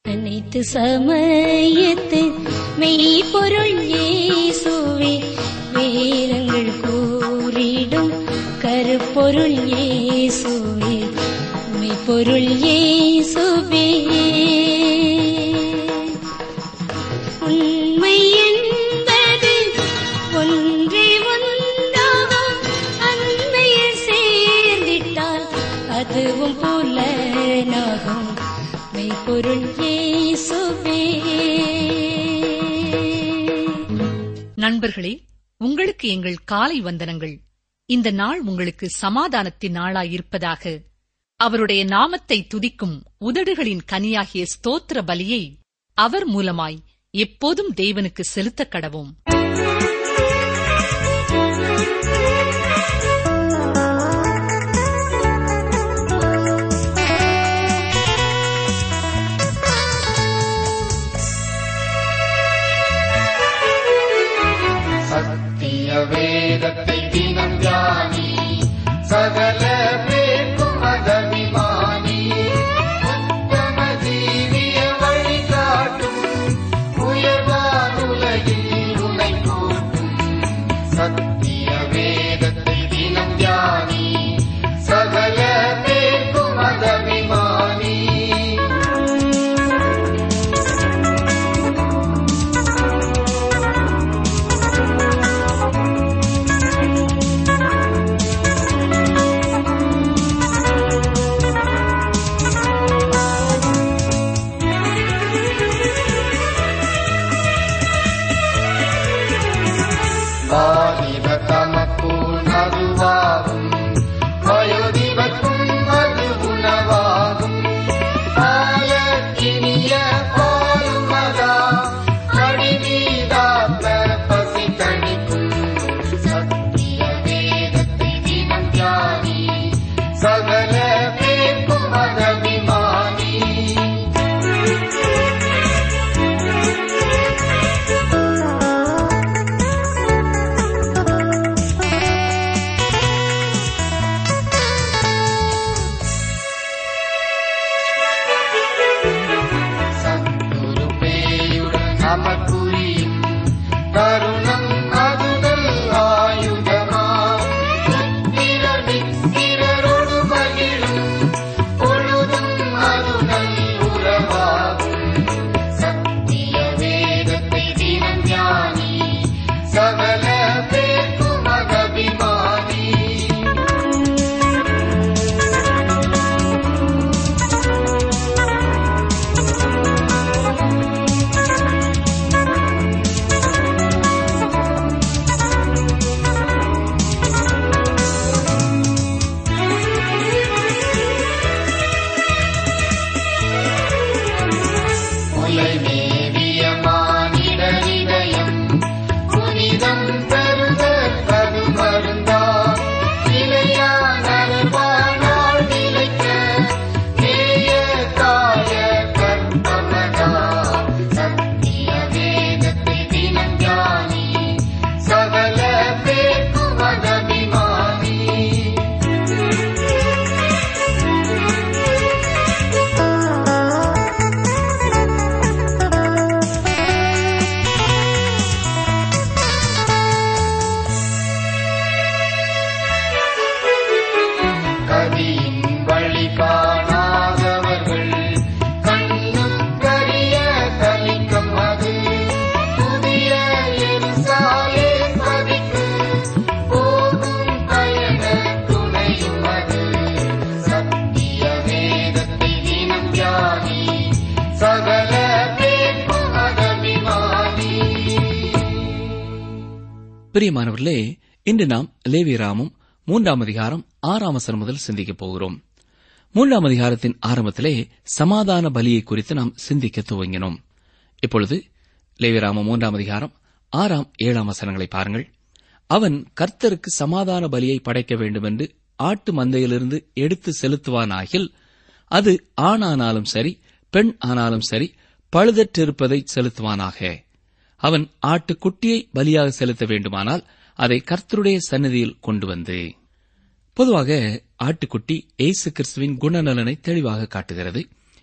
அனைத்து சமயத்து மெய்ப்பொருள் இயேசுவே வேதங்கள் கூறிடும் கருப்பொருள் இயேசுவே மெய்ப்பொருள் இயேசுவே உண்மை என்பது ஒன்றே ஒன்றாகும் அன்மையில் சேர்ந்திட்டால் அதுவும் புலனாகும் மெய்ப்பொருள் இயேசுவே நண்பர்களே உங்களுக்கு எங்கள் காலை வந்தனங்கள் இந்த நாள் உங்களுக்கு சமாதானத்தின் நாளாயிருப்பதாக அவருடைய நாமத்தை துதிக்கும் உதடுகளின் கனியாகிய ஸ்தோத்திர பலியை அவர் மூலமாய் எப்போதும் தேவனுக்கு செலுத்தக் கடவோம் சத்திய வேதத்தை தினம் தியானி சகல பேர்க்கும் மதபிமானி உத்தம ஜீவிய வழிகாட்டும் உயர்வானுலகில் உனை கூட்டும் சத்திய வேதத்தை தினம் தியானி சகல பேர்க்கும் மதபிமானி வாலிப தமக்குள் மதுவாகும் வயோதிபக்கும் அது உணவாகும் பாலக்கினிய பாலும் மதா கடிமீதாத்த பசி தணிக்கும் சத்திய வேதத்தை தினம் தியானி சகல பேர்க்கும் மதபிமானி சத்துரு பேயுடன் நமக்குரியும் கருணம் அதுதல் ஆயுதமா புத்திர மித்திரரோடு மகிழும் பொழுதும் அதுதல் உறவாகும் சத்திய வேதத்தை தினம் தியானி சகல பேர்க்கும் மகபிமானி உலை மேவிய மானிட இதயம் புனிதம் பெருக கரு மருந்தா நிலையான வாழ்நாள் நிலைக்க நேய காய கற்பமதா சத்திய வேதத்தை தினம் தியானி சகல பேர்க்கு மதபிமானி கதியின் வழி காணாதவர்கள் கண்ணும் கரிய கலிக்கம் அது புதிய எருசாலே பதிக்கு போகும் பயண துணையும் அது சத்திய வேதத்தை தினம் தியானி சகல பேர்க்கும் அகபிமானி பிரியமானவர்களே இன்று நாம் லேவியராமும் மூன்றாம் அதிகாரம் ஆறாம் வசனம் முதல் சிந்திக்கப் போகிறோம் மூன்றாம் அதிகாரத்தின் ஆரம்பத்திலே சமாதான பலியை குறித்து நாம் சிந்திக்க துவங்கினோம் இப்பொழுது லேவியராமம் மூன்றாம் அதிகாரம் ஆறாம் ஏழாம் வசனங்களை பாருங்கள் அவன் கர்த்தருக்கு சமாதான பலியை படைக்க வேண்டுமென்று ஆட்டு மந்தையிலிருந்து எடுத்து செலுத்துவானாகில் அது ஆணானாலும் சரி பெண் ஆனாலும் சரி பழுதற்றிருப்பதை செலுத்துவானாக அவன் ஆட்டுக்குட்டியை பலியாக செலுத்த வேண்டுமானால் அதை கர்த்தருடைய சந்நிதியில் கொண்டு வந்து பொதுவாக ஆட்டுக்குட்டி இயேசு கிறிஸ்துவின் குணநலனை தெளிவாக காட்டுகிறது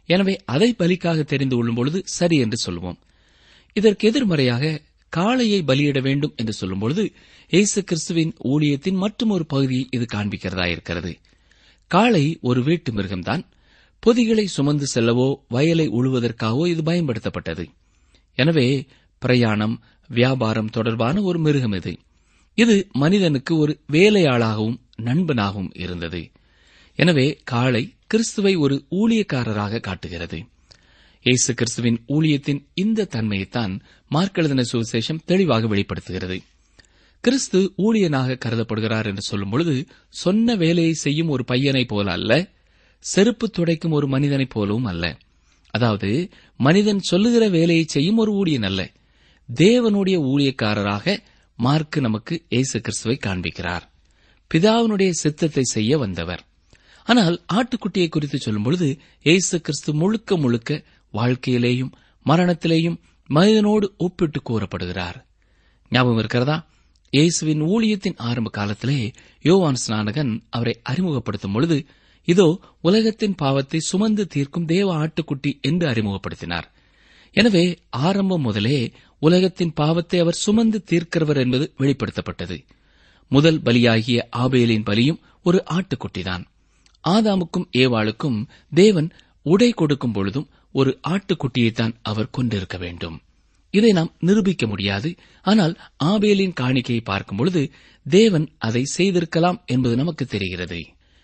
எனவே அதை பலிக்காக தெரிந்து கொள்ளும் பொழுது சரி என்று சொல்லுவோம் இதற்கு எதிர்மறையாக காளையை பலியிட வேண்டும் என்று சொல்லும்பொழுது இயேசு கிறிஸ்துவின் ஊழியத்தின் மற்றும் ஒரு பகுதியை இது காண்பிக்கிறதா இருக்கிறது காளை ஒரு வீட்டு மிருகம்தான் பொதிகளை சுமந்து செல்லவோ வயலை உழுவதற்காகவோ இது பயன்படுத்தப்பட்டது எனவே பிரயாணம் வியாபாரம் தொடர்பான ஒரு மிருகம் இது இது மனிதனுக்கு ஒரு வேலையாளாகவும் நண்பனாகவும் இருந்தது எனவே காளை கிறிஸ்துவை ஒரு ஊழியக்காரராக காட்டுகிறது இயேசு கிறிஸ்துவின் ஊழியத்தின் இந்த தன்மையைத்தான் மார்க்கெழுதின சுவிசேஷம் தெளிவாக வெளிப்படுத்துகிறது கிறிஸ்து ஊழியனாக கருதப்படுகிறார் என்று சொல்லும் பொழுது சொன்ன வேலையை செய்யும் ஒரு பையனைப் போல அல்ல செருப்பு துடைக்கும் ஒரு மனிதனைப் போலவும் அல்ல அதாவது மனிதன் சொல்லுகிற வேலையை செய்யும் ஒரு ஊழியன் அல்ல தேவனுடைய ஊழியக்காரராக மார்க்கு நமக்கு இயேசு கிறிஸ்துவை காண்பிக்கிறார் பிதாவினுடைய சித்தத்தை செய்ய வந்தவர் ஆனால் ஆட்டுக்குட்டியை குறித்து சொல்லும் பொழுது இயேசு கிறிஸ்து முழுக்க முழுக்க வாழ்க்கையிலேயும் மரணத்திலேயும் மனிதனோடு ஒப்பிட்டு கூறப்படுகிறார் ஞாபகம் இருக்கிறதா இயேசுவின் ஊழியத்தின் ஆரம்ப காலத்திலே யோவான் ஸ்நானகன் அவரை அறிமுகப்படுத்தும் பொழுது இதோ உலகத்தின் பாவத்தை சுமந்து தீர்க்கும் தேவ ஆட்டுக்குட்டி என்று அறிமுகப்படுத்தினார் எனவே ஆரம்பம் முதலே உலகத்தின் பாவத்தை அவர் சுமந்து தீர்க்கிறவர் என்பது வெளிப்படுத்தப்பட்டது முதல் பலியாகிய ஆபேலின் பலியும் ஒரு ஆட்டுக்குட்டிதான் ஆதாமுக்கும் ஏவாளுக்கும் தேவன் உடை கொடுக்கும் பொழுதும் ஒரு ஆட்டுக்குட்டியைத்தான் அவர் கொண்டிருக்க வேண்டும் இதை நாம் நிரூபிக்க முடியாது ஆனால் ஆபேலின் காணிக்கையை பார்க்கும் பொழுது தேவன் அதை செய்திருக்கலாம் என்பது நமக்கு தெரிகிறது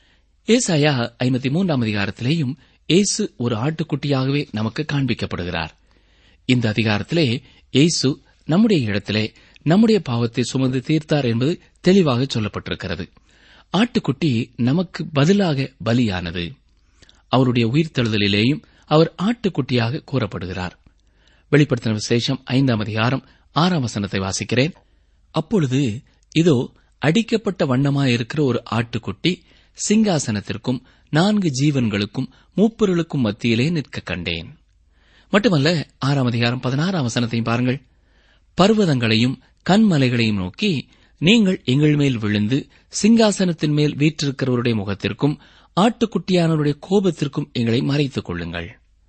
ஏசாயா ஐம்பத்தி மூன்றாம் அதிகாரத்திலேயும் இயேசு ஒரு ஆட்டுக்குட்டியாகவே நமக்கு காண்பிக்கப்படுகிறார் இந்த அதிகாரத்திலே இயேசு நம்முடைய இடத்திலே நம்முடைய பாவத்தை சுமந்து தீர்த்தார் என்பது தெளிவாக சொல்லப்பட்டிருக்கிறது ஆட்டுக்குட்டி நமக்கு பதிலாக பலியானது அவருடைய உயிர்த்தெழுதலிலேயும் அவர் ஆட்டுக்குட்டியாக கூறப்படுகிறார் வெளிப்படுத்தின விசேஷம் ஐந்தாம் அதிகாரம் ஆறாம் வசனத்தை வாசிக்கிறேன் அப்பொழுது இதோ அடிக்கப்பட்ட வண்ணமாயிருக்கிற ஒரு ஆட்டுக்குட்டி சிங்காசனத்திற்கும் நான்கு ஜீவன்களுக்கும் மூப்பொருளுக்கும் மத்தியிலே நிற்க கண்டேன் மட்டுமல்ல ஆறாம் அதிகாரம் பதினாறாம் வசனத்தையும் பாருங்கள் பர்வதங்களையும் கண்மலைகளையும் நோக்கி நீங்கள் எங்கள் மேல் விழுந்து சிங்காசனத்தின் மேல் வீற்றிருக்கிறவருடைய முகத்திற்கும் ஆட்டுக்குட்டியானவருடைய கோபத்திற்கும் எங்களை மறைத்துக் கொள்ளுங்கள்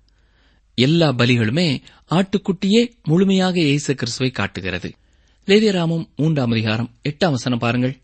எல்லா பலிகளுமே ஆட்டுக்குட்டியே முழுமையாக இயேசு கிறிஸ்துவை காட்டுகிறது லேவியராமம் மூன்றாம் அதிகாரம் எட்டாம் வசனம் பாருங்கள்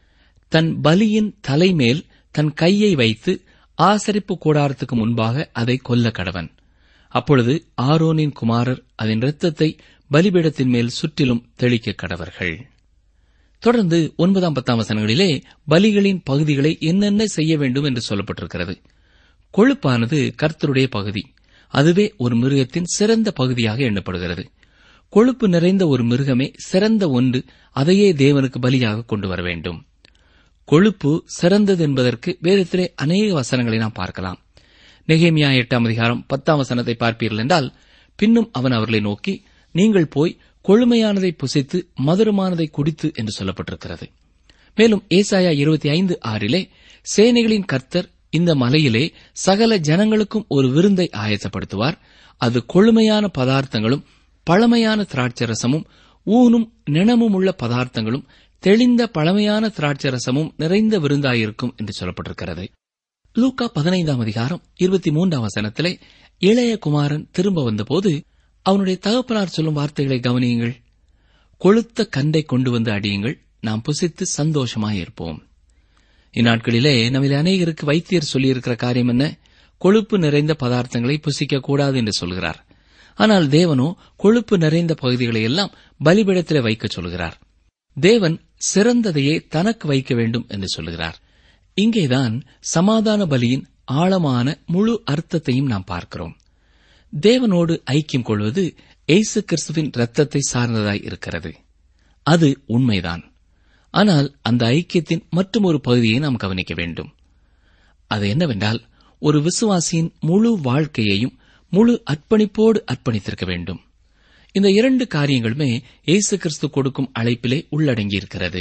தன் பலியின் தலைமேல் தன் கையை வைத்து ஆசரிப்பு கூடாரத்துக்கு முன்பாக அதை கொல்ல கடவன் அப்பொழுது ஆரோனின் குமாரர் அதன் இரத்தத்தை பலிபீடத்தின் மேல் சுற்றிலும் தெளிக்க கடவர்கள் தொடர்ந்து ஒன்பதாம் பத்தாம் வசனங்களிலே பலிகளின் பகுதிகளை என்னென்ன செய்ய வேண்டும் என்று சொல்லப்பட்டிருக்கிறது கொழுப்பானது கர்த்தருடைய பகுதி அதுவே ஒரு மிருகத்தின் சிறந்த பகுதியாக எண்ணப்படுகிறது கொழுப்பு நிறைந்த ஒரு மிருகமே சிறந்த ஒன்று அதையே தேவனுக்கு பலியாக கொண்டு வர வேண்டும் கொழுப்பு சிறந்தது என்பதற்கு வேதத்திலே அநேக வசனங்களை நாம் பார்க்கலாம் நெகேமியா எட்டாம் அதிகாரம் பத்தாம் வசனத்தை பார்ப்பீர்கள் என்றால் பின்னும் அவன் அவர்களை நோக்கி நீங்கள் போய் கொழுமையானதை புசித்து மதுரமானதை குடித்து என்று சொல்லப்பட்டிருக்கிறது மேலும் ஏசாயா இருபத்தி ஐந்து ஆறிலே சேனைகளின் கர்த்தர் இந்த மலையிலே சகல ஜனங்களுக்கும் ஒரு விருந்தை ஆயத்தப்படுத்துவார் அது கொழுமையான பதார்த்தங்களும் பழமையான திராட்சரசமும் ஊனும் நிணமும் உள்ள பதார்த்தங்களும் தெளிந்த பழமையான திராட்சரசமும் நிறைந்த விருந்தாயிருக்கும் என்று சொல்லப்பட்டிருக்கிறது லூக்கா பதினைந்தாம் அதிகாரம் இருபத்தி மூன்றாம் வசனத்திலே இளைய குமாரன் திரும்ப வந்தபோது அவனுடைய தகப்பனார் சொல்லும் வார்த்தைகளை கவனியுங்கள் கொளுத்த கண்டை கொண்டு வந்து அடியுங்கள் நாம் புசித்து சந்தோஷமாயிருப்போம் இந்நாட்களிலே நம்மில் அநேகருக்கு வைத்தியர் சொல்லியிருக்கிற காரியம் என்ன கொழுப்பு நிறைந்த பதார்த்தங்களை புசிக்க கூடாது என்று சொல்கிறார் ஆனால் தேவனோ கொழுப்பு நிறைந்த பகுதிகளை எல்லாம் பலிபிடத்திலே வைக்க சொல்கிறார் தேவன் சிறந்ததையே தனக்கு வைக்க வேண்டும் என்று சொல்கிறார் இங்கேதான் சமாதான பலியின் ஆழமான முழு அர்த்தத்தையும் நாம் பார்க்கிறோம் தேவனோடு ஐக்கியம் கொள்வது இயேசு கிறிஸ்துவின் இரத்தத்தை சார்ந்ததாய் இருக்கிறது அது உண்மைதான் ஆனால் அந்த ஐக்கியத்தின் மற்றும் ஒரு பகுதியை நாம் கவனிக்க வேண்டும் அது என்னவென்றால் ஒரு விசுவாசியின் முழு வாழ்க்கையையும் முழு அர்ப்பணிப்போடு அர்ப்பணித்திருக்க வேண்டும் இந்த இரண்டு காரியங்களுமே இயேசு கிறிஸ்து கொடுக்கும் அழைப்பிலே உள்ளடங்கியிருக்கிறது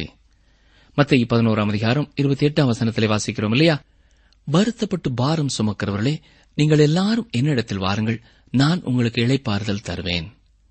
மத்திய பதினோராம் அதிகாரம் இருபத்தி எட்டாம் வசனத்திலே வாசிக்கிறோம் இல்லையா வருத்தப்பட்டு பாரம் சுமக்கிறவர்களே நீங்கள் எல்லாரும் என்னிடத்தில் வாருங்கள் நான் உங்களுக்கு இளைப்பாறுதல் தருவேன்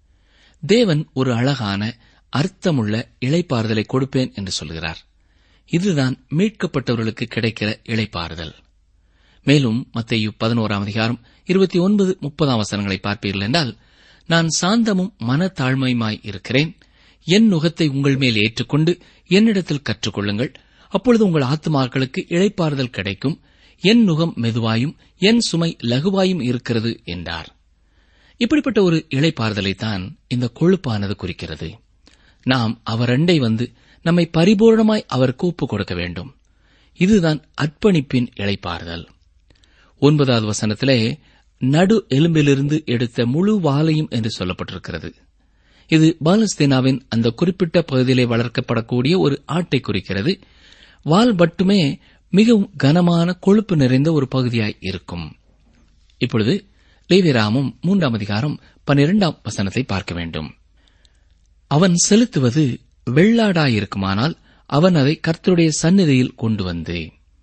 தேவன் ஒரு அழகான அர்த்தமுள்ள இளைப்பாறுதலை கொடுப்பேன் என்று சொல்கிறார் இதுதான் மீட்கப்பட்டவர்களுக்கு கிடைக்கிற இளைப்பாறுதல் மேலும் மத்தேயு பதினோராம் அதிகாரம் இருபத்தி ஒன்பது முப்பதாம் வசனங்களை பார்ப்பீர்கள் என்றால் நான் சாந்தமும் மனத்தாழ்மையுமாய் இருக்கிறேன் என் நுகத்தை உங்கள் மேல் ஏற்றுக்கொண்டு என்னிடத்தில் கற்றுக்கொள்ளுங்கள் அப்பொழுது உங்கள் ஆத்துமாக்களுக்கு இழைப்பாறுதல் கிடைக்கும் என் நுகம் மெதுவாயும் என் சுமை லகுவாயும் இருக்கிறது என்றார் இப்படிப்பட்ட ஒரு இழைப்பாறுதலைத்தான் இந்த கொழுப்பானது குறிக்கிறது நாம் அவர் அண்டை வந்து நம்மை பரிபூர்ணமாய் அவருக்கு ஒப்புக் கொடுக்க வேண்டும் இதுதான் அர்ப்பணிப்பின் இழைப்பாறுதல் ஒன்பதாவது வசனத்திலே நடு எலும்பிலிருந்து எடுத்த முழு வாலையும் என்று சொல்லப்பட்டிருக்கிறது இது பாலஸ்தீனாவின் அந்த குறிப்பிட்ட பகுதியிலே வளர்க்கப்படக்கூடிய ஒரு ஆட்டை குறிக்கிறது வால் மட்டுமே மிகவும் கனமான கொழுப்பு நிறைந்த ஒரு பகுதியாய் இருக்கும் இப்பொழுது லேவிராமும் மூன்றாம் அதிகாரம் பன்னிரெண்டாம் வசனத்தை பார்க்க வேண்டும் அவன் செலுத்துவது வெள்ளாடாயிருக்குமானால் அவன் அதை கர்த்தருடைய சந்நிதியில் கொண்டு வந்து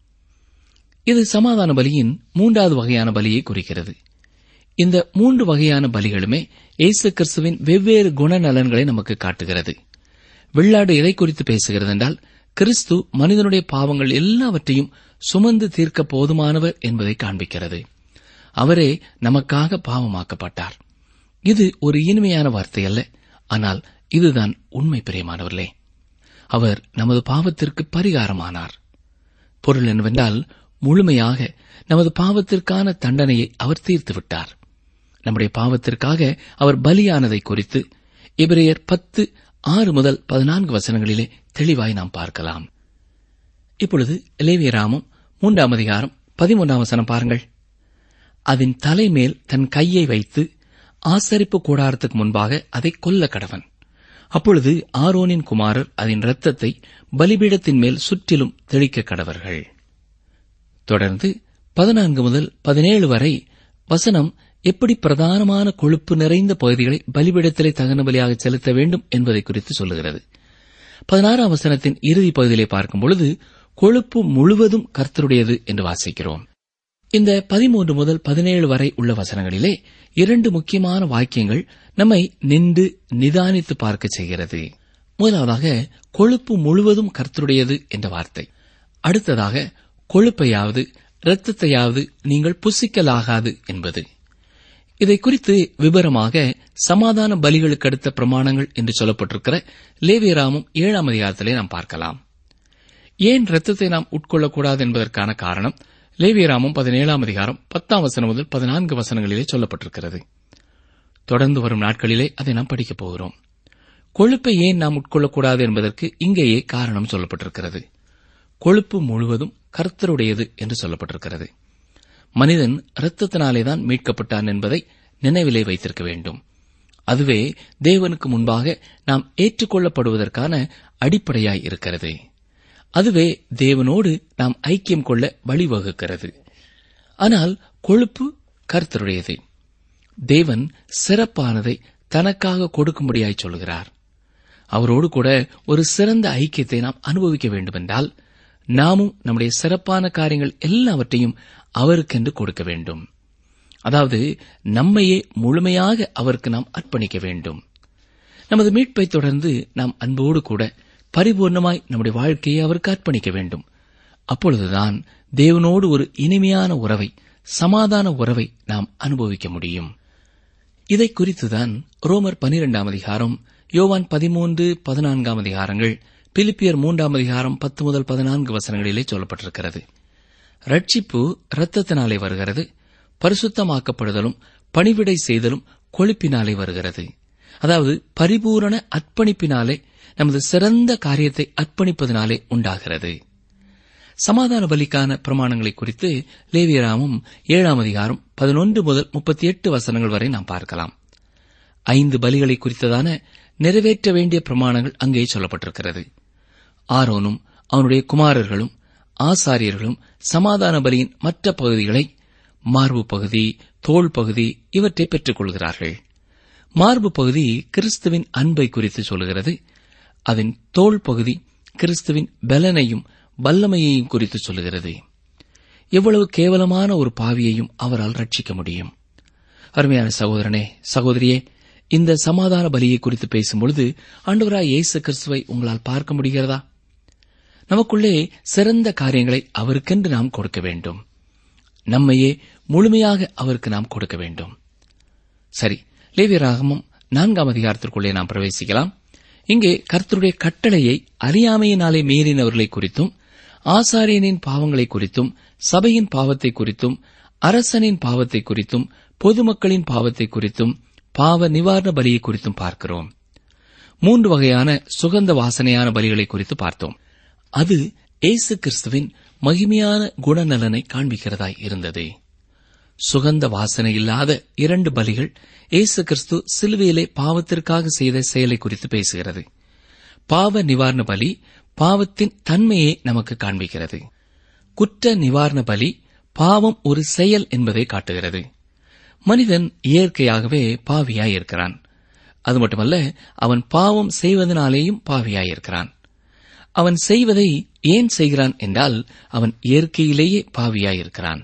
இது சமாதான பலியின் மூன்றாவது வகையான பலியை குறிக்கிறது இந்த மூன்று வகையான பலிகளுமே இயேசு கிறிஸ்துவின் வெவ்வேறு குணநலன்களை நமக்கு காட்டுகிறது வெள்ளாடு எதை குறித்து பேசுகிறது என்றால் கிறிஸ்து மனிதனுடைய பாவங்கள் எல்லாவற்றையும் சுமந்து தீர்க்க போதுமானவர் என்பதை காண்பிக்கிறது அவரே நமக்காக பாவமாக்கப்பட்டார் இது ஒரு இனிமையான வார்த்தை அல்ல ஆனால் இதுதான் உண்மை பிரியமானவர்களே அவர் நமது பாவத்திற்கு பரிகாரமானார் பொருள் என்னவென்றால் முழுமையாக நமது பாவத்திற்கான தண்டனையை அவர் தீர்த்து விட்டார் நம்முடைய பாவத்திற்காக அவர் பலியானதை குறித்து எபிரேயர் பத்து ஆறு முதல் பதினான்கு வசனங்களிலே தெளிவாய் நாம் பார்க்கலாம் இப்பொழுது லேவியராமும் மூன்றாம் அதிகாரம் பதிமூன்றாம் வசனம் பாருங்கள் அதன் தலைமேல் தன் கையை வைத்து ஆசரிப்பு கூடாரத்துக்கு முன்பாக அதை கொல்ல கடவன் அப்பொழுது ஆரோனின் குமாரர் அதன் இரத்தத்தை பலிபீடத்தின் மேல் சுற்றிலும் தெளிக்க கடவர்கள் தொடர்ந்து பதினான்கு முதல் பதினேழு வரை வசனம் எப்படி பிரதானமான கொழுப்பு நிறைந்த பகுதிகளை பலிபீடத்திலே தகன பலியாக செலுத்த வேண்டும் என்பதை குறித்து சொல்லுகிறது பதினாறாம் வசனத்தின் இறுதி பகுதியிலே பார்க்கும் பொழுது கொழுப்பு முழுவதும் கர்த்தருடையது என்று வாசிக்கிறோம் இந்த பதிமூன்று முதல் பதினேழு வரை உள்ள வசனங்களிலே இரண்டு முக்கியமான வாக்கியங்கள் நம்மை நின்று நிதானித்து பார்க்க செய்கிறது முதலாவதாக கொழுப்பு முழுவதும் கர்த்தருடையது என்ற வார்த்தை அடுத்ததாக கொழுப்பையாவது இரத்தத்தையாவது நீங்கள் புசிக்கலாகாது என்பது இதை குறித்து விவரமாக சமாதான பலிகளுக்கு அடுத்த பிரமாணங்கள் என்று சொல்லப்பட்டிருக்கிற லேவியராமும் ஏழாம் அதிகாரத்திலே நாம் பார்க்கலாம் ஏன் இரத்தத்தை நாம் உட்கொள்ளக்கூடாது என்பதற்கான காரணம் லேவியராமும் பதினேழாம் அதிகாரம் பத்தாம் வசனம் முதல் பதினான்கு வசனங்களிலே சொல்லப்பட்டிருக்கிறது தொடர்ந்து வரும் நாட்களிலே அதை நாம் படிக்கப் போகிறோம் கொழுப்பை ஏன் நாம் உட்கொள்ளக்கூடாது என்பதற்கு இங்கேயே காரணம் சொல்லப்பட்டிருக்கிறது கொழுப்பு முழுவதும் கர்த்தருடையது என்று சொல்லப்பட்டிருக்கிறது மனிதன் இரத்தத்தினாலேதான் மீட்கப்பட்டான் என்பதை நினைவிலே வைத்திருக்க வேண்டும் அதுவே தேவனுக்கு முன்பாக நாம் ஏற்றுக்கொள்ளப்படுவதற்கான அடிப்படையாய் இருக்கிறது அதுவே தேவனோடு நாம் ஐக்கியம் கொள்ள வழிவகுக்கிறது ஆனால் கொழுப்பு கர்த்தருடையது தேவன் சிறப்பானதை தனக்காக கொடுக்கும்படியாய் சொல்கிறார் அவரோடு கூட ஒரு சிறந்த ஐக்கியத்தை நாம் அனுபவிக்க வேண்டுமென்றால் நாமும் நம்முடைய சிறப்பான காரியங்கள் எல்லாவற்றையும் அவருக்கென்று கொடுக்க வேண்டும் அதாவது நம்மையே முழுமையாக அவருக்கு நாம் அர்ப்பணிக்க வேண்டும் நமது மீட்பை தொடர்ந்து நாம் அன்போடு கூட பரிபூர்ணமாய் நம்முடைய வாழ்க்கையை அவருக்கு அர்ப்பணிக்க வேண்டும் அப்பொழுதுதான் தேவனோடு ஒரு இனிமையான உறவை சமாதான உறவை நாம் அனுபவிக்க முடியும் இதை குறித்துதான் ரோமர் பனிரெண்டாம் அதிகாரம் யோவான் பதிமூன்று பதினான்காம் அதிகாரங்கள் பிலிப்பியர் மூன்றாம் அதிகாரம் பத்து முதல் பதினான்கு வசனங்களிலே சொல்லப்பட்டிருக்கிறது ரட்சிப்பு இரத்தத்தினாலே வருகிறது பரிசுத்தமாக்கப்படுதலும் பணிவிடை செய்தலும் கொழுப்பினாலே வருகிறது அதாவது பரிபூரண அர்ப்பணிப்பினாலே நமது சிறந்த காரியத்தை அர்ப்பணிப்பதனாலே உண்டாகிறது சமாதான பலிக்கான பிரமாணங்களை குறித்து லேவியராமும் ஏழாம் அதிகாரம் பதினொன்று முதல் முப்பத்தி எட்டு வசனங்கள் வரை நாம் பார்க்கலாம் ஐந்து பலிகளை குறித்ததான நிறைவேற்ற வேண்டிய பிரமாணங்கள் அங்கே சொல்லப்பட்டிருக்கிறது ஆரோனும் அவனுடைய குமாரர்களும் ஆசாரியர்களும் சமாதான பலியின் மற்ற பகுதிகளை மார்பு பகுதி தோல் பகுதி இவற்றை பெற்றுக் கொள்கிறார்கள் மார்பு பகுதி கிறிஸ்துவின் அன்பை குறித்து சொல்கிறது அதன் தோல் பகுதி கிறிஸ்துவின் பலனையும் வல்லமையையும் குறித்து சொல்லுகிறது எவ்வளவு கேவலமான ஒரு பாவியையும் அவரால் ரட்சிக்க முடியும் அருமையான சகோதரனே சகோதரியே இந்த சமாதான பலியை குறித்து பேசும்பொழுது ஆண்டவராய் இயேசு கிறிஸ்துவை உங்களால் பார்க்க முடிகிறதா நமக்குள்ளே சிறந்த காரியங்களை அவருக்கென்று நாம் கொடுக்க வேண்டும் நம்மையே முழுமையாக அவருக்கு நாம் கொடுக்க வேண்டும் சரி லேவியராகமும் நான்காம் அதிகாரத்திற்குள்ளே நாம் பிரவேசிக்கலாம் இங்கே கர்த்தருடைய கட்டளையை அறியாமையினாலே மீறினவர்களை குறித்தும் ஆசாரியனின் பாவங்களை குறித்தும் சபையின் பாவத்தை குறித்தும் அரசனின் பாவத்தை குறித்தும் பொதுமக்களின் பாவத்தை குறித்தும் பாவ நிவாரண பலியை குறித்தும் பார்க்கிறோம் மூன்று வகையான சுகந்த வாசனையான பலிகளை குறித்து பார்த்தோம் அது இயேசு கிறிஸ்துவின் மகிமையான குணநலனை காண்பிக்கிறதாய் இருந்தது சுகந்த வாசனை இல்லாத இரண்டு பலிகள் இயேசு கிறிஸ்து சிலுவையிலே பாவத்திற்காக செய்த செயலை குறித்து பேசுகிறது பாவ நிவாரண பலி பாவத்தின் தன்மையை நமக்கு காண்பிக்கிறது குற்ற நிவாரண பலி பாவம் ஒரு செயல் என்பதை காட்டுகிறது மனிதன் இயற்கையாகவே பாவியாயிருக்கிறான் அது மட்டுமல்ல அவன் பாவம் செய்வதனாலேயும் பாவியாயிருக்கிறான் அவன் செய்வதை ஏன் செய்கிறான் என்றால் அவன் இயற்கையிலேயே பாவியாயிருக்கிறான்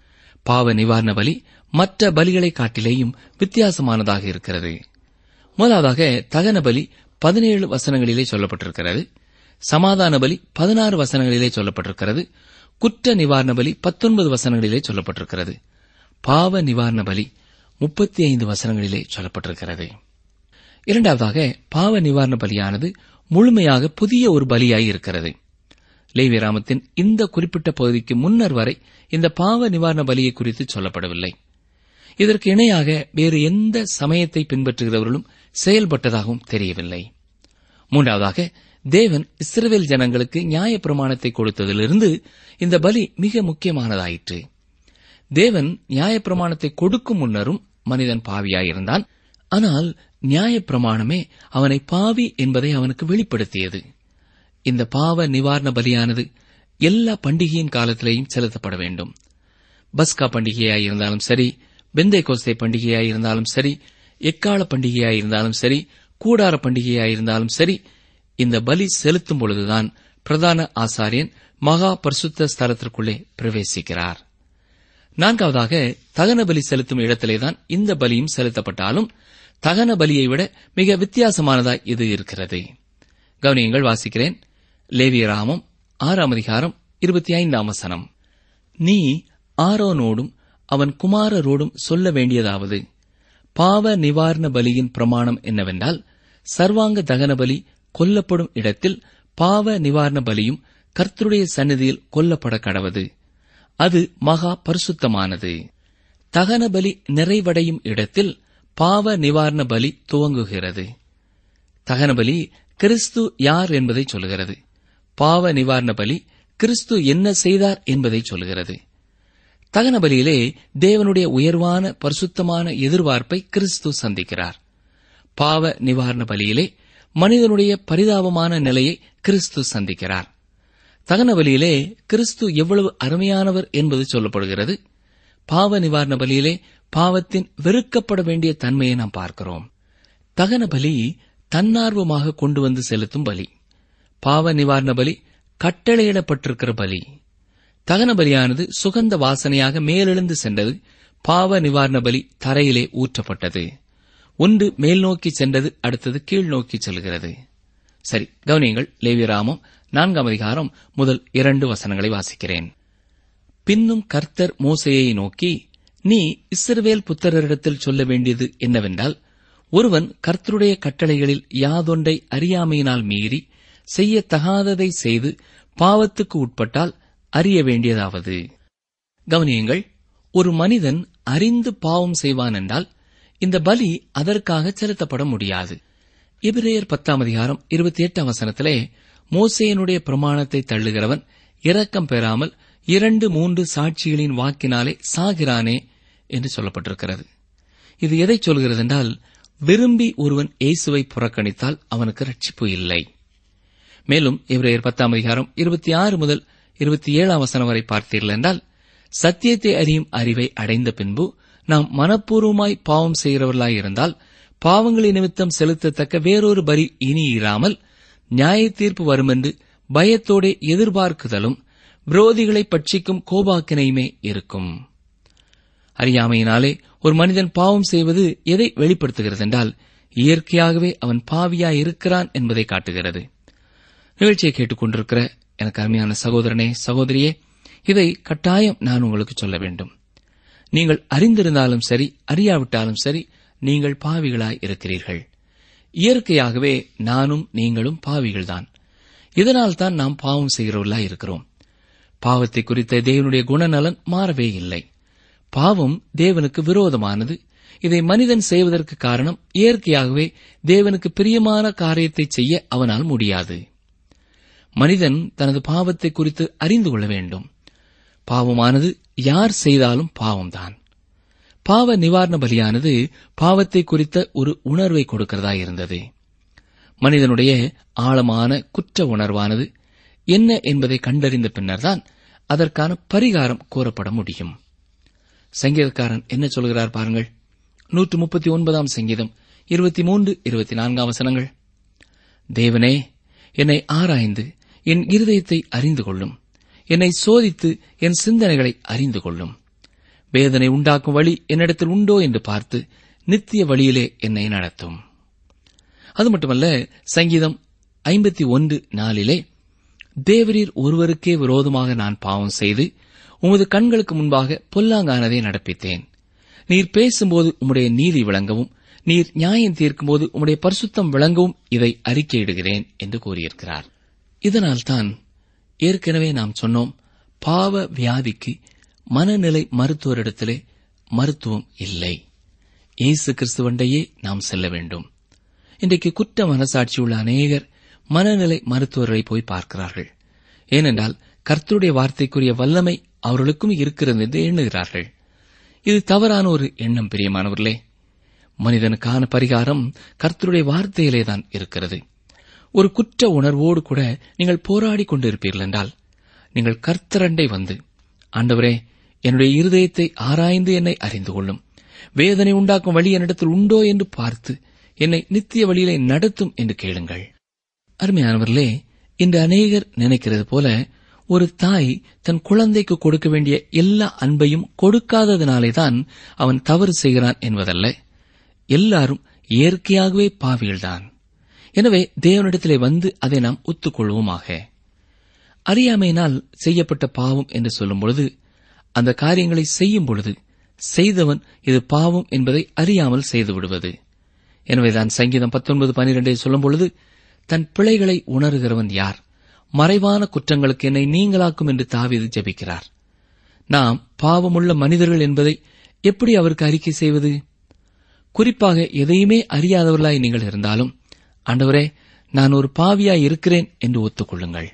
பாவ நிவாரண பலி மற்ற பலிகளை காட்டிலேயும் வித்தியாசமானதாக இருக்கிறது முதலாவதாக தகன பலி பதினேழு வசனங்களிலே சொல்லப்பட்டிருக்கிறது சமாதான பலி பதினாறு வசனங்களிலே சொல்லப்பட்டிருக்கிறது குற்ற நிவாரண பலி பத்தொன்பது வசனங்களிலே சொல்லப்பட்டிருக்கிறது பாவ நிவாரண பலி முப்பத்தி ஐந்து வசனங்களிலே சொல்லப்பட்டிருக்கிறது இரண்டாவதாக பாவ நிவாரண பலியானது முழுமையாக புதிய ஒரு பலியாய் இருக்கிறது லேவியராமத்தின் இந்த குறிப்பிட்ட பகுதிக்கு முன்னர் வரை இந்த பாவ நிவாரண பலியை குறித்து சொல்லப்படவில்லை இதற்கு இணையாக வேறு எந்த சமயத்தை பின்பற்றுகிறவர்களும் செயல்பட்டதாகவும் தெரியவில்லை மூன்றாவதாக தேவன் இஸ்ரவேல் ஜனங்களுக்கு நியாயப்பிரமாணத்தை கொடுத்ததிலிருந்து இந்த பலி மிக முக்கியமானதாயிற்று தேவன் நியாயப்பிரமாணத்தை கொடுக்கும் முன்னரும் மனிதன் பாவியாயிருந்தான் ஆனால் நியாயப்பிரமாணமே அவனை பாவி என்பதை அவனுக்கு வெளிப்படுத்தியது இந்த பாவ நிவாரண பலியானது எல்லா பண்டிகையின் காலத்திலேயும் செலுத்தப்பட வேண்டும் பஸ்கா பண்டிகையாய் இருந்தாலும் சரி பெந்தை கோஸ்தை பண்டிகையாய் இருந்தாலும் சரி எக்கால பண்டிகையாய் இருந்தாலும் சரி கூடார பண்டிகையாய் இருந்தாலும் சரி இந்த பலி செலுத்தும் பொழுதுதான் பிரதான ஆசாரியன் மகா பரிசுத்த ஸ்தலத்திற்குள்ளே பிரவேசிக்கிறார் நான்காவதாக தகன பலி செலுத்தும் இடத்திலேதான் இந்த பலியும் செலுத்தப்பட்டாலும் தகன பலியை விட மிக வித்தியாசமானதாய் இது இருக்கிறது கவனியங்கள் வாசிக்கிறேன் லேவியராமம் ஆறாம் அதிகாரம் இருபத்தி ஐந்தாம் வசனம் நீ ஆரோனோடும் அவன் குமாரரோடும் சொல்ல வேண்டியதாவது பாவ நிவாரண பலியின் பிரமாணம் என்னவென்றால் சர்வாங்க தகன பலி கொல்லப்படும் இடத்தில் பாவ நிவாரண பலியும் கர்த்தருடைய சந்நிதியில் கொல்லப்பட கடவது அது மகா பரிசுத்தமானது தகன பலி நிறைவடையும் இடத்தில் பாவ நிவாரண பலி துவங்குகிறது தகன பலி கிறிஸ்து யார் என்பதை சொல்லுகிறது பாவ நிவாரண பலி கிறிஸ்து என்ன செய்தார் என்பதை சொல்லுகிறது தகன பலியிலே தேவனுடைய உயர்வான பரிசுத்தமான எதிர்பார்ப்பை கிறிஸ்து சந்திக்கிறார் பாவ நிவாரண பலியிலே மனிதனுடைய பரிதாபமான நிலையை கிறிஸ்து சந்திக்கிறார் தகன பலியிலே கிறிஸ்து எவ்வளவு அருமையானவர் என்பது சொல்லப்படுகிறது பாவ நிவாரண பலியிலே பாவத்தின் வெறுக்கப்பட வேண்டிய தன்மையை நாம் பார்க்கிறோம் தகன பலி தன்னார்வமாக கொண்டு வந்து செலுத்தும் பலி பாவ நிவாரண பலி கட்டளையிடப்பட்டிருக்கிற பலி தகன பலியானது சுகந்த வாசனையாக மேலெழுந்து சென்றது பாவ நிவாரண பலி தரையிலே ஊற்றப்பட்டது ஒன்று மேல் நோக்கி சென்றது அடுத்தது கீழ் நோக்கி செல்கிறது சரி கவனியங்கள் லேவியராமம் நான்காம் அதிகாரம் முதல் இரண்டு வசனங்களை வாசிக்கிறேன் பின்னும் கர்த்தர் மோசையை நோக்கி நீ இஸ்ரவேல் புத்திரரிடத்தில் சொல்ல வேண்டியது என்னவென்றால் ஒருவன் கர்த்தருடைய கட்டளைகளில் யாதொன்றை அறியாமையினால் மீறி செய்யத்தகாததை செய்து பாவத்துக்கு உட்பட்டால் அறிய வேண்டியதாவது கவனியுங்கள் ஒரு மனிதன் அறிந்து பாவம் செய்வான் என்றால் இந்த பலி அதற்காக செலுத்தப்பட முடியாது எபிரேயர் பத்தாம் அதிகாரம் இருபத்தி எட்டாம் வசனத்திலே மோசேயனுடைய பிரமாணத்தை தள்ளுகிறவன் இரக்கம் பெறாமல் இரண்டு மூன்று சாட்சிகளின் வாக்கினாலே சாகிறானே என்று சொல்லப்பட்டிருக்கிறது இது எதை சொல்கிறது என்றால் விரும்பி ஒருவன் இயேசுவை புறக்கணித்தால் அவனுக்கு ரட்சிப்பு இல்லை மேலும் எபிரேயர் பத்தாம் அதிகாரம் இருபத்தி ஆறு முதல் இருபத்தி ஏழாம் வசனம் வரை பார்த்தீர்கள் என்றால் சத்தியத்தை அறியும் அறிவை அடைந்த பின்பு நாம் மனப்பூர்வமாய் பாவம் செய்கிறவர்களாய் இருந்தால் பாவங்களை நிமித்தம் செலுத்தத்தக்க வேறொரு பலி இனி இராமல் நியாய தீர்ப்பு வருமென்று பயத்தோടെ எதிர்பார்க்குதலும் விரோதிகளை பட்சிக்கும் கோபாக்கினையுமே இருக்கும் அறியாமையினாலே ஒரு மனிதன் பாவம் செய்வது எதை வெளிப்படுத்துகிறது என்றால் இயற்கையாகவே அவன் பாவியாய் இருக்கிறான் என்பதை காட்டுகிறது நிகழ்ச்சியை கேட்டுக்கொண்டிருக்கிற எனக்கு அருமையான சகோதரனே சகோதரியே இதை கட்டாயம் நான் உங்களுக்கு சொல்ல வேண்டும் நீங்கள் அறிந்திருந்தாலும் சரி அறியாவிட்டாலும் சரி நீங்கள் பாவிகளாய் இருக்கிறீர்கள் இயற்கையாகவே நானும் நீங்களும் பாவிகள்தான் இதனால் தான் நாம் பாவம் செய்கிறவர்களாய் இருக்கிறோம் பாவத்தை குறித்த தேவனுடைய குணநலன் மாறவே இல்லை பாவம் தேவனுக்கு விரோதமானது இதை மனிதன் செய்வதற்கு காரணம் இயற்கையாகவே தேவனுக்கு பிரியமான காரியத்தை செய்ய அவனால் முடியாது மனிதன் தனது பாவத்தை குறித்து அறிந்து கொள்ள வேண்டும் பாவமானது யார் செய்தாலும் பாவம்தான் பாவ நிவாரண பலியானது பாவத்தை குறித்த ஒரு உணர்வை கொடுக்கிறதா இருந்தது மனிதனுடைய ஆழமான குற்ற உணர்வானது என்ன என்பதை கண்டறிந்த பின்னர்தான் அதற்கான பரிகாரம் கோரப்பட முடியும் சங்கீதக்காரன் என்ன சொல்கிறார் பாருங்கள் நூற்று முப்பத்தி ஒன்பதாம் சங்கீதம் இருபத்தி மூன்று இருபத்தி நான்காம் வசனங்கள் தேவனே என்னை ஆராய்ந்து என் இருதயத்தை அறிந்து கொள்ளும் என்னை சோதித்து என் சிந்தனைகளை அறிந்து கொள்ளும் வேதனை உண்டாக்கும் வழி என்னிடத்தில் உண்டோ என்று பார்த்து நித்திய வழியிலே என்னை நடத்தும் அது மட்டுமல்ல சங்கீதம் ஐம்பத்தி ஒன்று நாளிலே தேவரீர் ஒருவருக்கே விரோதமாக நான் பாவம் செய்து உமது கண்களுக்கு முன்பாக பொல்லாங்கானதை நடப்பித்தேன் நீர் பேசும்போது உம்முடைய நீதி விளங்கவும் நீர் நியாயம் தீர்க்கும்போது உம்முடைய பரிசுத்தம் விளங்கவும் இதை அறிக்கையிடுகிறேன் என்று கூறியிருக்கிறார் இதனால்தான் ஏற்கனவே நாம் சொன்னோம் பாவ வியாதிக்கு மனநிலை மருத்துவரிடத்திலே மருத்துவம் இல்லை இயேசு கிறிஸ்துவண்டையே நாம் செல்ல வேண்டும் இன்றைக்கு குற்ற மனசாட்சி உள்ள அநேகர் மனநிலை மருத்துவரை போய் பார்க்கிறார்கள் ஏனென்றால் கர்த்தருடைய வார்த்தைக்குரிய வல்லமை அவர்களுக்கும் இருக்கிறது என்று எண்ணுகிறார்கள் இது தவறான ஒரு எண்ணம் பிரியமானவர்களே மனிதனுக்கான பரிகாரம் கர்த்தருடைய வார்த்தையிலே தான் இருக்கிறது ஒரு குற்ற உணர்வோடு கூட நீங்கள் போராடி கொண்டிருப்பீர்கள் என்றால் நீங்கள் கர்த்தரண்டை வந்து ஆண்டவரே என்னுடைய இருதயத்தை ஆராய்ந்து என்னை அறிந்து கொள்ளும் வேதனை உண்டாக்கும் வழி என்னிடத்தில் உண்டோ என்று பார்த்து என்னை நித்திய வழியிலே நடத்தும் என்று கேளுங்கள் அருமையானவர்களே இன்று அநேகர் நினைக்கிறது போல ஒரு தாய் தன் குழந்தைக்கு கொடுக்க வேண்டிய எல்லா அன்பையும் கொடுக்காததினாலேதான் அவன் தவறு செய்கிறான் என்பதல்ல எல்லாரும் இயற்கையாகவே பாவிகள்தான் எனவே தேவனிடத்திலே வந்து அதை நாம் ஒத்துக்கொள்வோமாக அறியாமையினால் செய்யப்பட்ட பாவம் என்று சொல்லும் பொழுது அந்த காரியங்களை செய்யும் பொழுது செய்தவன் இது பாவம் என்பதை அறியாமல் செய்து விடுவது எனவேதான் சங்கீதம் பத்தொன்பது பனிரெண்டை சொல்லும் பொழுது தன் பிழைகளை உணர்கிறவன் யார் மறைவான குற்றங்களுக்கு என்னை நீங்களாக்கும் என்று தாவீது ஜெபிக்கிறார் நாம் பாவமுள்ள மனிதர்கள் என்பதை எப்படி அவருக்கு அறிக்கை செய்வது குறிப்பாக எதையுமே அறியாதவர்களாய் நீங்கள் இருந்தாலும் ஆண்டவரே நான் ஒரு பாவியாய் இருக்கிறேன் என்று ஒத்துக்கொள்ளுங்கள்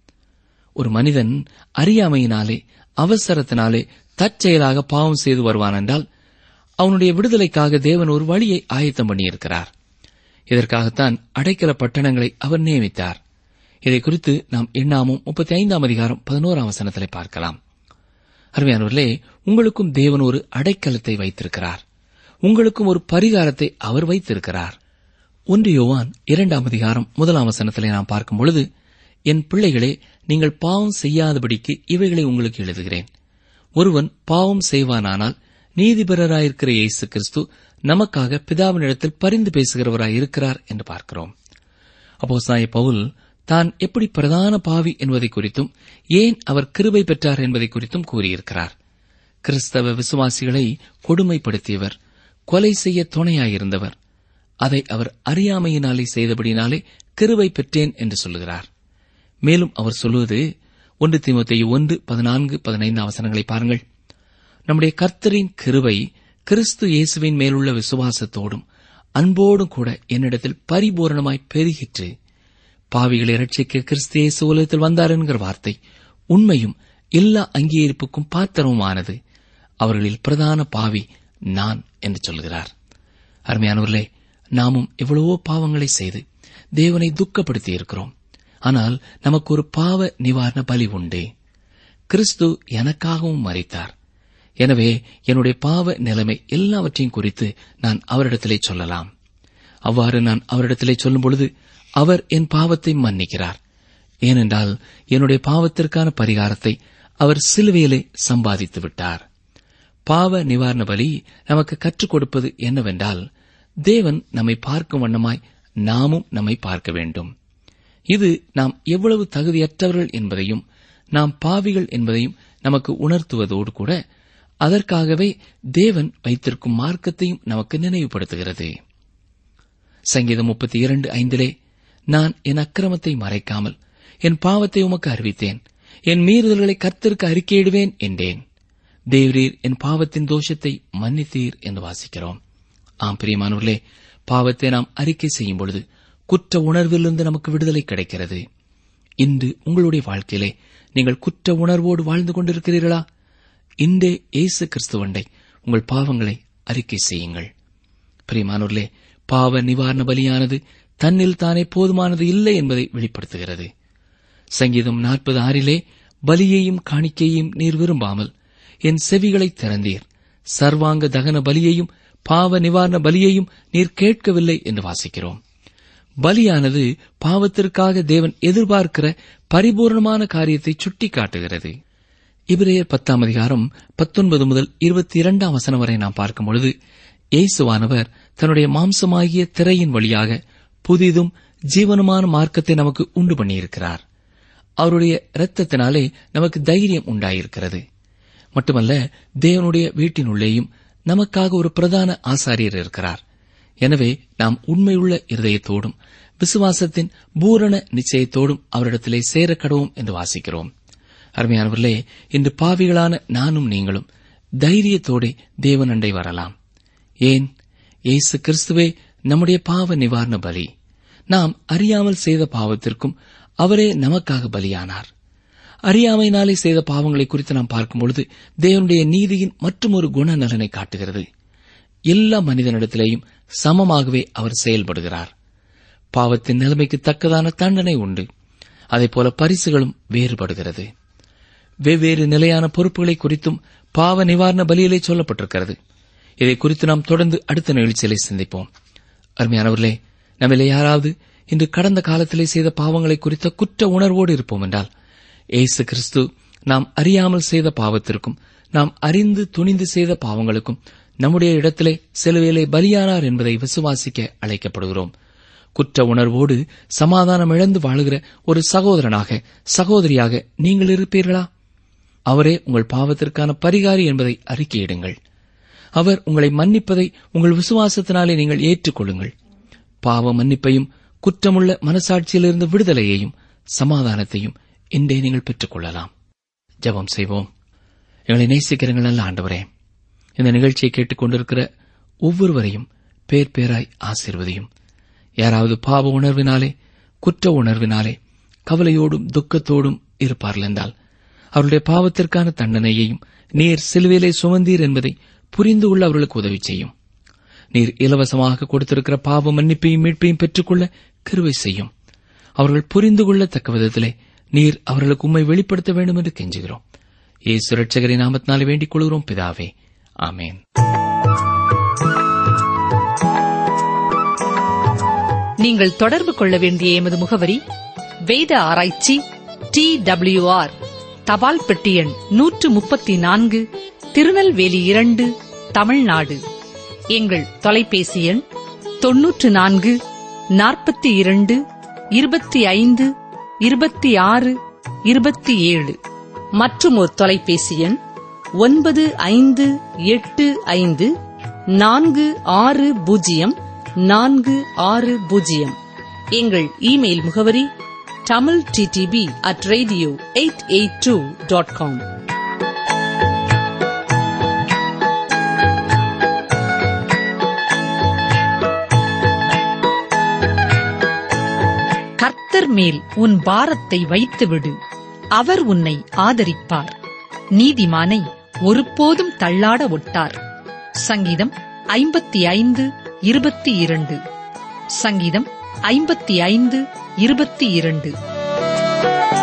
ஒரு மனிதன் அறியாமையினாலே அவசரத்தினாலே தற்செயலாக பாவம் செய்து வருவான் என்றால் அவனுடைய விடுதலைக்காக தேவன் ஒரு வழியை ஆயத்தம் பண்ணியிருக்கிறார் இதற்காகத்தான் அடைக்கல பட்டணங்களை அவர் நியமித்தார் இதை குறித்து நாம் எண்ணாமும் முப்பத்தி ஐந்தாம் அதிகாரம் பதினோராம் வசனத்திலே பார்க்கலாம் அருமையானவர்களே உங்களுக்கும் தேவன் ஒரு அடைக்கலத்தை வைத்திருக்கிறார் உங்களுக்கும் ஒரு பரிகாரத்தை அவர் வைத்திருக்கிறார் ஒன்று யோவான் இரண்டாம் அதிகாரம் முதலாம் வசனத்திலே நாம் பார்க்கும் பொழுது என் பிள்ளைகளே நீங்கள் பாவம் செய்யாதபடிக்கு இவைகளை உங்களுக்கு எழுதுகிறேன் ஒருவன் பாவம் செய்வானானால் நீதிபரராயிருக்கிற இயேசு கிறிஸ்து நமக்காக பிதாவினிடத்தில் பரிந்து பேசுகிறவராய் இருக்கிறார் என்று பார்க்கிறோம் அப்போ பவுல் தான் எப்படி பிரதான பாவி என்பதை குறித்தும் ஏன் அவர் கிருபை பெற்றார் என்பதை குறித்தும் கூறியிருக்கிறார் கிறிஸ்தவ விசுவாசிகளை கொடுமைப்படுத்தியவர் கொலை செய்ய துணையாயிருந்தவர் அதை அவர் அறியாமையினாலே செய்தபடினாலே கிருபை பெற்றேன் என்று சொல்லுகிறார் மேலும் அவர் சொல்லுவது ஒன்று தீமத்தையு ஒன்று பதினான்கு பதினைந்து அவசரங்களை பாருங்கள் நம்முடைய கர்த்தரின் கிருபை கிறிஸ்து இயேசுவின் மேலுள்ள விசுவாசத்தோடும் அன்போடும் கூட என்னிடத்தில் பரிபூரணமாய் பெருகிற்று பாவிகளை ரட்சிக்க கிறிஸ்து இயேசு உலகத்தில் வந்தார் என்கிற வார்த்தை உண்மையும் எல்லா அங்கீகரிப்புக்கும் பாத்திரமுமானது அவர்களில் பிரதான பாவி நான் என்று சொல்கிறார் அருமையானவர்களே நாமும் எவ்வளவோ பாவங்களை செய்து தேவனை துக்கப்படுத்தி இருக்கிறோம் ஆனால் நமக்கு ஒரு பாவ நிவாரண பலி உண்டு கிறிஸ்து எனக்காகவும் மறித்தார் எனவே என்னுடைய பாவ நிலைமை எல்லாவற்றையும் குறித்து நான் அவரிடத்திலே சொல்லலாம் அவ்வாறு நான் அவரிடத்திலே சொல்லும் பொழுது அவர் என் பாவத்தை மன்னிக்கிறார் ஏனென்றால் என்னுடைய பாவத்திற்கான பரிகாரத்தை அவர் சிலுவையிலே சம்பாதித்து விட்டார் பாவ நிவாரண பலி நமக்கு கற்றுக் கொடுப்பது என்னவென்றால் தேவன் நம்மை பார்க்கும் வண்ணமாய் நாமும் நம்மை பார்க்க வேண்டும் இது நாம் எவ்வளவு தகுதியற்றவர்கள் என்பதையும் நாம் பாவிகள் என்பதையும் நமக்கு உணர்த்துவதோடு கூட அதற்காகவே தேவன் வைத்திருக்கும் மார்க்கத்தையும் நமக்கு நினைவுபடுத்துகிறது சங்கீதம் முப்பத்தி இரண்டு ஐந்திலே நான் என் அக்கிரமத்தை மறைக்காமல் என் பாவத்தை உமக்கு அறிவித்தேன் என் மீறுதல்களை கர்த்தருக்கு அறிக்கையிடுவேன் என்றேன் தேவரீர் என் பாவத்தின் தோஷத்தை மன்னித்தீர் என்று வாசிக்கிறோம் ஆம் பிரியமானவர்களே பாவத்தை நாம் அறிக்கை செய்யும் பொழுது குற்ற உணர்விலிருந்து நமக்கு விடுதலை கிடைக்கிறது இன்று உங்களுடைய வாழ்க்கையிலே நீங்கள் குற்ற உணர்வோடு வாழ்ந்து கொண்டிருக்கிறீர்களா இன்றே இயேசு கிறிஸ்துவண்டை உங்கள் பாவங்களை அறிக்கை செய்யுங்கள் பிரியமானோர்களே பாவ நிவாரண பலியானது தன்னில் தானே போதுமானது இல்லை என்பதை வெளிப்படுத்துகிறது சங்கீதம் நாற்பது ஆறிலே பலியையும் காணிக்கையையும் நீர் விரும்பாமல் என் செவிகளை திறந்தீர் சர்வாங்க தகன பலியையும் பாவ நிவாரண பலியையும் நீர் கேட்கவில்லை என்று வாசிக்கிறோம் பலியானது பாவத்திற்காக தேவன் எதிர்பார்க்கிற பரிபூர்ணமான காரியத்தை சுட்டிக்காட்டுகிறது இபிரேயர் பத்தாம் அதிகாரம் பத்தொன்பது முதல் இருபத்தி இரண்டாம் வசனம் வரை நாம் பார்க்கும் பொழுது இயேசுவானவர் தன்னுடைய மாம்சமாகிய திரையின் வழியாக புதிதும் ஜீவனுமான மார்க்கத்தை நமக்கு உண்டு பண்ணியிருக்கிறார் அவருடைய இரத்தத்தினாலே நமக்கு தைரியம் உண்டாயிருக்கிறது மட்டுமல்ல தேவனுடைய வீட்டினுள்ளேயும் நமக்காக ஒரு பிரதான ஆசாரியர் இருக்கிறார் எனவே நாம் உண்மையுள்ள இருதயத்தோடும் விசுவாசத்தின் பூரண நிச்சயத்தோடும் அவரிடத்திலே சேர கடவும் என்று வாசிக்கிறோம் அருமையானவர்களே இன்று பாவிகளான நானும் நீங்களும் தைரியத்தோடே தேவன் அண்டை வரலாம் ஏன் இயேசு கிறிஸ்துவே நம்முடைய பாவ நிவாரண பலி நாம் அறியாமல் செய்த பாவத்திற்கும் அவரே நமக்காக பலியானார் அறியாமையினாலே செய்த பாவங்களை குறித்து நாம் பார்க்கும்பொழுது தேவனுடைய நீதியின் மற்றும் ஒரு குணநலனை காட்டுகிறது எல்லா மனிதனிடத்திலேயும் சமமாகவே அவர் செயல்படுகிறார் பாவத்தின் நிலைமைக்கு தக்கதான தண்டனை உண்டு அதேபோல பரிசுகளும் வேறுபடுகிறது வெவ்வேறு நிலையான பொறுப்புகளை குறித்தும் பாவ நிவாரண பலியிலே சொல்லப்பட்டிருக்கிறது இதை குறித்து நாம் தொடர்ந்து அடுத்த நிகழ்ச்சியிலே சிந்திப்போம் அருமையானவர்களே நம்மிலே யாராவது இன்று கடந்த காலத்திலே செய்த பாவங்களை குறித்த குற்ற உணர்வோடு இருப்போம் என்றால் ஏசு கிறிஸ்து நாம் அறியாமல் செய்த பாவத்திற்கும் நாம் அறிந்து துணிந்து செய்த பாவங்களுக்கும் நம்முடைய இடத்திலே சிலுவையிலே பலியானார் என்பதை விசுவாசிக்க அழைக்கப்படுகிறோம் குற்ற உணர்வோடு சமாதானம் இழந்து வாழுகிற ஒரு சகோதரனாக சகோதரியாக நீங்கள் இருப்பீர்களா அவரே உங்கள் பாவத்திற்கான பரிகாரி என்பதை அறிக்கையிடுங்கள் அவர் உங்களை மன்னிப்பதை உங்கள் விசுவாசத்தினாலே நீங்கள் ஏற்றுக்கொள்ளுங்கள் பாவ மன்னிப்பையும் குற்றமுள்ள மனசாட்சியிலிருந்து விடுதலையையும் சமாதானத்தையும் இன்றே நீங்கள் பெற்றுக் கொள்ளலாம் ஜெபம் செய்வோம் எங்களை நேசிக்கிறங்கள் நல்ல ஆண்டவரே இந்த நிகழ்ச்சியை கேட்டுக்கொண்டிருக்கிற ஒவ்வொருவரையும் பேர் பேராய் ஆசீர்வதியும் யாராவது பாவ உணர்வினாலே குற்ற உணர்வினாலே கவலையோடும் துக்கத்தோடும் இருப்பார்கள் என்றால் அவருடைய பாவத்திற்கான தண்டனையையும் நீர் சிலுவையிலே சுமந்தீர் என்பதை புரிந்து கொள்ள அவர்களுக்கு உதவி செய்யும் நீர் இலவசமாக கொடுத்திருக்கிற பாவ மன்னிப்பையும் மீட்பையும் பெற்றுக்கொள்ள கிருவை செய்யும் அவர்கள் புரிந்து கொள்ளத்தக்க விதத்திலே நீர் அவர்களுக்கு உண்மை வெளிப்படுத்த வேண்டும் என்று கெஞ்சுகிறோம் ஏசு ரட்சகரின் நாமத்தினாலே வேண்டிக் கொள்கிறோம் பிதாவே ஆமேன் நீங்கள் தொடர்பு கொள்ள வேண்டிய எமது முகவரி வேத ஆராய்ச்சி டி ஆர் தபால் பெட்டி எண் நூற்று முப்பத்தி நான்கு திருநெல்வேலி இரண்டு தமிழ்நாடு எங்கள் தொலைபேசி எண் தொன்னூற்று நான்கு நாற்பத்தி இரண்டு இருபத்தி ஐந்து இருபத்தி ஆறு இருபத்தி ஏழு மற்றும் ஒரு தொலைபேசி எண் ஒன்பது ஐந்து எட்டு ஐந்து நான்கு ஆறு பூஜ்ஜியம் நான்கு ஆறு பூஜ்ஜியம் எங்கள் இமெயில் முகவரி Tamil DTP at radio eight eight two dot com கர்த்தர் மேல் உன் பாரத்தை வைத்துவிடு அவர் உன்னை ஆதரிப்பார் நீதிமானை ஒருபோதும் தள்ளாட ஒட்டார் சங்கீதம் ஐம்பத்தி ஐந்து இருபத்தி இரண்டு சங்கீதம் ஐம்பத்தி ஐந்து இருபத்தி இரண்டு